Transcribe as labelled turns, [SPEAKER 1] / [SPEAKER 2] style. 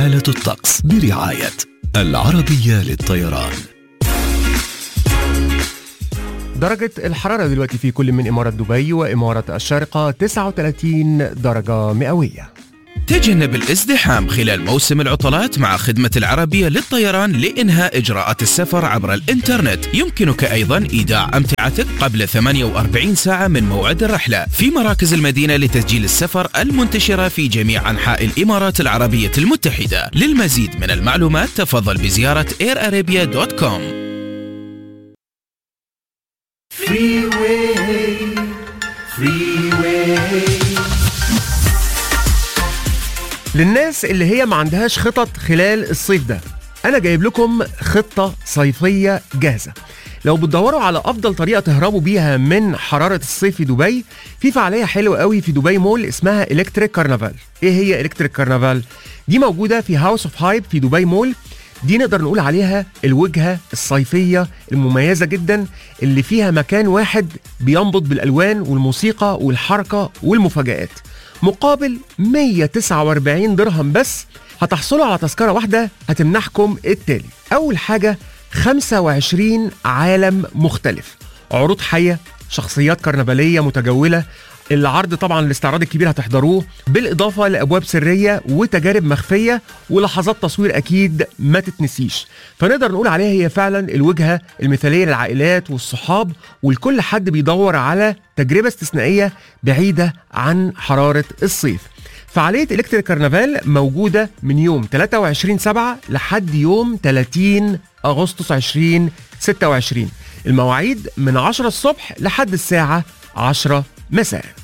[SPEAKER 1] حالة الطقس برعاية العربية للطيران
[SPEAKER 2] درجة الحرارة دلوقتي في كل من إمارة دبي وإمارة الشارقة 39 درجة مئوية
[SPEAKER 3] تجنب الازدحام خلال موسم العطلات مع خدمة العربية للطيران لإنهاء إجراءات السفر عبر الإنترنت يمكنك أيضا إيداع أمتعتك قبل 48 ساعة من موعد الرحلة في مراكز المدينة لتسجيل السفر المنتشرة في جميع أنحاء الإمارات العربية المتحدة للمزيد من المعلومات تفضل بزيارة airarabia.com
[SPEAKER 2] للناس اللي هي ما عندهاش خطط خلال الصيف ده انا جايب لكم خطة صيفية جاهزة لو بتدوروا على افضل طريقة تهربوا بيها من حرارة الصيف في دبي في فعالية حلوة قوي في دبي مول اسمها الكتريك كارنفال ايه هي الكتريك كارنفال دي موجودة في هاوس اوف هايب في دبي مول دي نقدر نقول عليها الوجهة الصيفية المميزة جدا اللي فيها مكان واحد بينبض بالألوان والموسيقى والحركة والمفاجآت مقابل 149 درهم بس هتحصلوا على تذكرة واحدة هتمنحكم التالي أول حاجة 25 عالم مختلف عروض حية شخصيات كرنفالية متجولة العرض طبعا الاستعراض الكبير هتحضروه بالإضافة لأبواب سرية وتجارب مخفية ولحظات تصوير أكيد ما تتنسيش فنقدر نقول عليها هي فعلا الوجهة المثالية للعائلات والصحاب والكل حد بيدور على تجربة استثنائية بعيدة عن حرارة الصيف فعالية إلكتريك كرنفال موجودة من يوم 23 7 لحد يوم 30 أغسطس 2026 المواعيد من 10 الصبح لحد الساعة 10 مساء